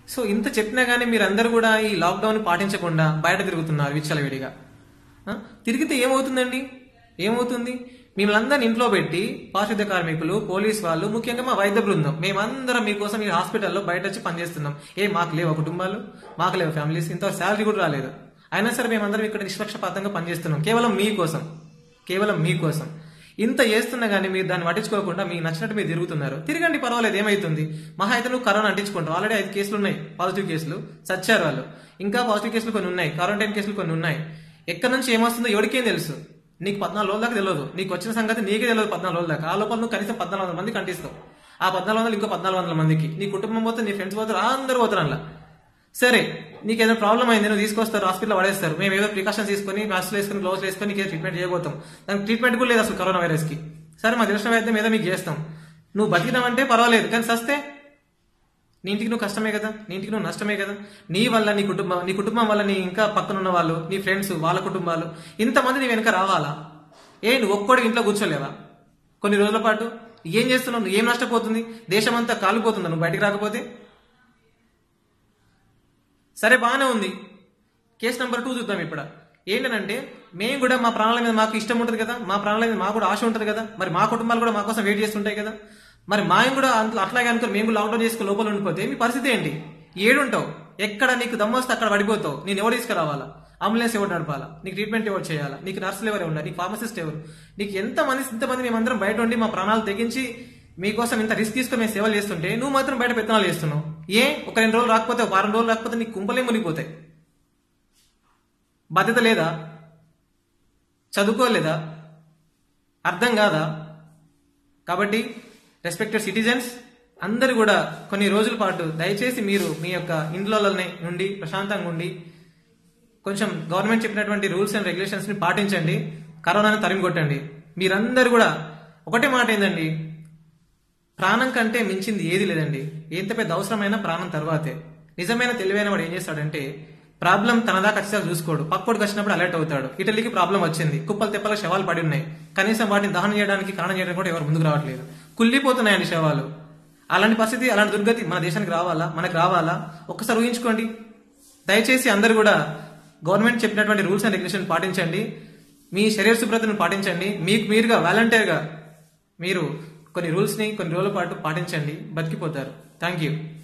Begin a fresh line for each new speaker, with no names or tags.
So ఇంత చెప్పినా గానీ మీరందరూ కూడా ఈ లాక్డౌన్ పాటించకుండా బయట తిరుగుతున్నారు విచ్చలవిడిగా ఆ? తిరిగితే ఏమవుతుందండి ఏమవుతుంది మిమ్మల్ని అందరిని ఇంట్లో పెట్టి పారిశుద్ధ కార్మికులు పోలీస్ వాళ్ళు ముఖ్యంగా మా వైద్య బృందం మేమందరం మీకోసం ఈ హాస్పిటల్లో బయట వచ్చి పనిచేస్తున్నాం ఏ మాకు లేవు కుటుంబాలు మాకు లేవు ఫ్యామిలీస్ ఇంత శాలరీ కూడా రాలేదు అయినా సరే మేమందరం ఇక్కడ నిష్పక్షపాతంగా పనిచేస్తున్నాం కేవలం మీకోసం కేవలం మీకోసం ఇంత చేస్తున్నా కానీ మీరు దాన్ని పట్టించుకోకుండా మీకు నచ్చినట్టు మీరు తిరుగుతున్నారు తిరగండి పర్వాలేదు ఏమైతుంది మహా అయితే నువ్వు కరోనా అంటించుకుంటావు ఆల్రెడీ ఐదు కేసులు ఉన్నాయి పాజిటివ్ కేసులు చచ్చారు వాళ్ళు ఇంకా పాజిటివ్ కేసులు కొన్ని ఉన్నాయి క్వారంటైన్ కేసులు కొన్ని ఉన్నాయి ఎక్కడి నుంచి ఏమొస్తుందో ఎవరికేం తెలుసు నీకు పద్నాలుగు రోజుల దాకా తెలియదు నీకు వచ్చిన సంగతి నీకే తెలియదు పద్నాలుగు రోజుల దాకా ఆ లోపల నువ్వు కనీసం పద్నాలుగు వందల మందికి అంటిస్తావు ఆ పద్నాలుగు వందలు ఇంకో పద్నాలుగు వందల మందికి నీ కుటుంబం పోతే నీ ఫ్రెండ్స్ పోతారు అందరూ పోతారు అలా సరే నీకు ఏదైనా ప్రాబ్లం అయింది నువ్వు తీసుకొస్తారు హాస్పిటల్ పడేస్తారు మేము ఏదో ప్రికాషన్స్ తీసుకొని మాస్క్ వేసుకొని గ్లోవ్స్ వేసుకొని నీకు ట్రీట్మెంట్ చేయబోతాం దానికి ట్రీట్మెంట్ కూడా లేదు అసలు కరోనా వైరస్ కి సరే మా తెలిసిన వైద్యం ఏదో మీకు చేస్తాం నువ్వు బతికినావంటే పర్వాలేదు కానీ సస్తే నీ ఇంటికి నువ్వు కష్టమే కదా నీ ఇంటికి నువ్వు నష్టమే కదా నీ వల్ల నీ కుటుంబం నీ కుటుంబం వల్ల నీ ఇంకా పక్కన ఉన్న వాళ్ళు నీ ఫ్రెండ్స్ వాళ్ళ కుటుంబాలు ఇంతమంది నీ వెనక రావాలా ఏ నువ్వు ఒక్కడు ఇంట్లో కూర్చోలేవా కొన్ని రోజుల పాటు ఏం చేస్తున్నావు నువ్వు ఏం నష్టపోతుంది దేశమంతా కాలిపోతుందా నువ్వు బయటికి రాకపోతే సరే బాగానే ఉంది కేసు నెంబర్ టూ చూద్దాం ఇప్పుడు ఏంటంటే మేము కూడా మా ప్రాణాల మీద మాకు ఇష్టం ఉంటుంది కదా మా ప్రాణాల మీద మాకు కూడా ఆశ ఉంటుంది కదా మరి మా కుటుంబాలు కూడా మా కోసం వెయిట్ చేస్తుంటాయి కదా మరి మాయం కూడా అంత అట్లాగే అనుకుని మేము లాక్డౌన్ చేసుకుని లోపల ఉండిపోతే మీ పరిస్థితి ఏంటి ఏడుంటావు ఎక్కడ నీకు దమ్మొస్తే అక్కడ పడిపోతావు నేను ఎవరు తీసుకురావాలా అంబులెన్స్ ఎవరు నడపాలా నీకు ట్రీట్మెంట్ ఎవరు చేయాలా నీకు నర్సులు ఎవరు ఉన్నారు నీకు ఫార్మసిస్ట్ ఎవరు నీకు ఎంత మంది ఇంతమంది మేమందరం బయట ఉండి మా ప్రాణాలు తెగించి మీకోసం ఇంత రిస్క్ తీసుకుని మేము సేవలు చేస్తుంటే నువ్వు మాత్రం బయట పెత్తనాలు చేస్తున్నావు ఏ ఒక రెండు రోజులు రాకపోతే ఒక వారం రోజులు రాకపోతే నీకు కుంపలే మునిగిపోతాయి బాధ్యత లేదా చదువుకోలేదా అర్థం కాదా కాబట్టి రెస్పెక్టెడ్ సిటిజన్స్ అందరు కూడా కొన్ని రోజుల పాటు దయచేసి మీరు మీ యొక్క ఇండ్లలోనే నుండి ప్రశాంతంగా ఉండి కొంచెం గవర్నమెంట్ చెప్పినటువంటి రూల్స్ అండ్ రెగ్యులేషన్స్ ని పాటించండి కరోనాను తరిమి కొట్టండి మీరందరూ కూడా ఒకటే మాట ఏందండి ప్రాణం కంటే మించింది ఏది లేదండి ఎంత పెద్ద అవసరమైన ప్రాణం తర్వాతే నిజమైన తెలివైన వాడు ఏం చేస్తాడంటే ప్రాబ్లం తనదా ఖచ్చితంగా చూసుకోడు పక్కోడికి వచ్చినప్పుడు అలర్ట్ అవుతాడు ఇటలీకి ప్రాబ్లం వచ్చింది కుప్పలు తెప్పల శవాలు పడి ఉన్నాయి కనీసం వాటిని దహనం చేయడానికి కారణం చేయడానికి కూడా ఎవరు ముందుకు రావట్లేదు కుళ్ళిపోతున్నాయండి శవాలు అలాంటి పరిస్థితి అలాంటి దుర్గతి మన దేశానికి రావాలా మనకు రావాలా ఒక్కసారి ఊహించుకోండి దయచేసి అందరూ కూడా గవర్నమెంట్ చెప్పినటువంటి రూల్స్ అండ్ రెగ్యులేషన్ పాటించండి మీ శరీర శుభ్రతను పాటించండి మీకు మీరుగా వాలంటీర్గా మీరు కొన్ని రూల్స్ని కొన్ని రోజుల పాటు పాటించండి బతికిపోతారు థ్యాంక్ యూ